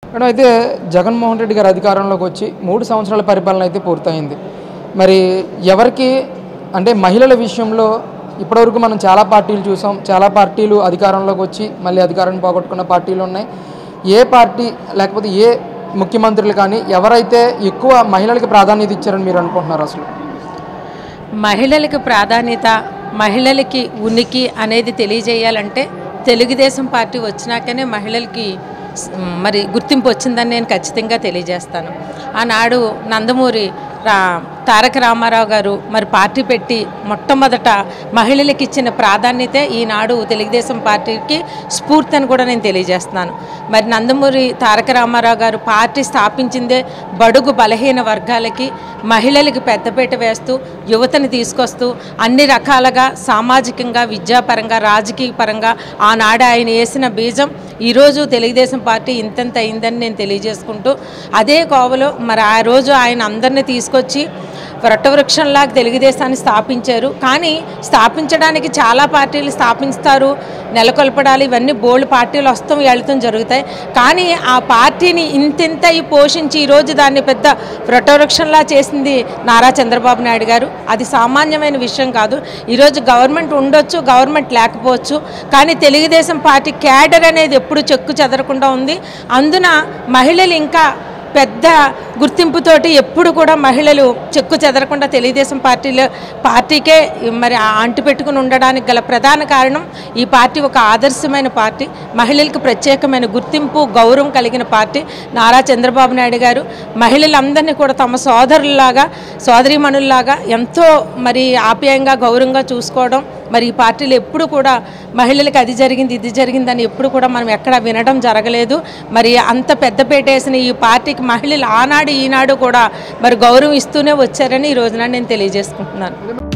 madam అయితే జగన్మోహన్ రెడ్డి గారు అధికారంలోకి వచ్చి మూడు సంవత్సరాల పరిపాలన అయితే పూర్తయింది మరి ఎవరికి అంటే మహిళల విషయంలో ఇప్పటివరకు మనం చాలా పార్టీలు చూసాం చాలా పార్టీలు అధికారంలోకి వచ్చి మళ్ళీ అధికారాన్ని పోగొట్టుకున్న పార్టీలు ఉన్నాయి ఏ పార్టీ లేకపోతే ఏ ముఖ్యమంత్రులు కానీ ఎవరైతే ఎక్కువ మహిళలకి ప్రాధాన్యత ఇచ్చారని మీరు అనుకుంటున్నారు అసలు మహిళలకు ప్రాధాన్యత మహిళలకి ఉనికి అనేది తెలియజేయాలంటే తెలుగుదేశం పార్టీ వచ్చినాకనే మహిళలకి స్- మరి గుర్తింపు వచ్చిందని నేను ఖచ్చితంగా తెలియజేస్తాను ఆనాడు నందమూరి రా తారక రామారావు గారు మరి పార్టీ పెట్టి మొట్టమొదట మహిళలకు ఇచ్చిన ప్రాధాన్యతే ఈనాడు తెలుగుదేశం పార్టీకి స్ఫూర్తి అని కూడా నేను తెలియజేస్తున్నాను మరి నందమూరి తారక రామారావు గారు పార్టీ స్థాపించిందే బడుగు బలహీన వర్గాలకి మహిళలకి పెద్దపీట వేస్తూ యువతని తీసుకొస్తూ అన్ని రకాలుగా సామాజికంగా విద్యాపరంగా రాజకీయ పరంగా ఆనాడు ఆయన వేసిన బీజం ఈరోజు తెలుగుదేశం పార్టీ ఇంతంత అయిందని నేను తెలియజేసుకుంటూ అదే కోవలో మరి ఆ రోజు ఆయన అందరినీ తీసుకొచ్చి వృక్షంలాగా తెలుగుదేశాన్ని స్థాపించారు కానీ స్థాపించడానికి చాలా పార్టీలు స్థాపిస్తారు నెలకొల్పడాలి ఇవన్నీ బోల్డ్ పార్టీలు వస్తాం వెళ్తాం జరుగుతాయి కానీ ఆ పార్టీని ఇంతింత ఈ పోషించి ఈరోజు దాన్ని పెద్ద వృక్షంలా చేసింది నారా చంద్రబాబు నాయుడు గారు అది సామాన్యమైన విషయం కాదు ఈరోజు గవర్నమెంట్ ఉండొచ్చు గవర్నమెంట్ లేకపోవచ్చు కానీ తెలుగుదేశం పార్టీ క్యాడర్ అనేది ఎప్పుడు చెక్కు చెదరకుండా ఉంది అందున మహిళలు ఇంకా పెద్ద గుర్తింపుతోటి ఎప్పుడు కూడా మహిళలు చెక్కు చెదరకుండా తెలుగుదేశం పార్టీలో పార్టీకే మరి ఆ అంటు పెట్టుకుని ఉండడానికి గల ప్రధాన కారణం ఈ పార్టీ ఒక ఆదర్శమైన పార్టీ మహిళలకు ప్రత్యేకమైన గుర్తింపు గౌరవం కలిగిన పార్టీ నారా చంద్రబాబు నాయుడు గారు మహిళలందరినీ కూడా తమ సోదరుల్లాగా సోదరీమణుల్లాగా ఎంతో మరి ఆప్యాయంగా గౌరవంగా చూసుకోవడం మరి ఈ పార్టీలు ఎప్పుడు కూడా మహిళలకు అది జరిగింది ఇది జరిగిందని ఎప్పుడు కూడా మనం ఎక్కడ వినడం జరగలేదు మరి అంత పెద్దపేట వేసిన ఈ పార్టీకి మహిళలు ఆనాడు ఈనాడు కూడా మరి గౌరవం ఇస్తూనే వచ్చారని ఈ రోజున నేను తెలియజేసుకుంటున్నాను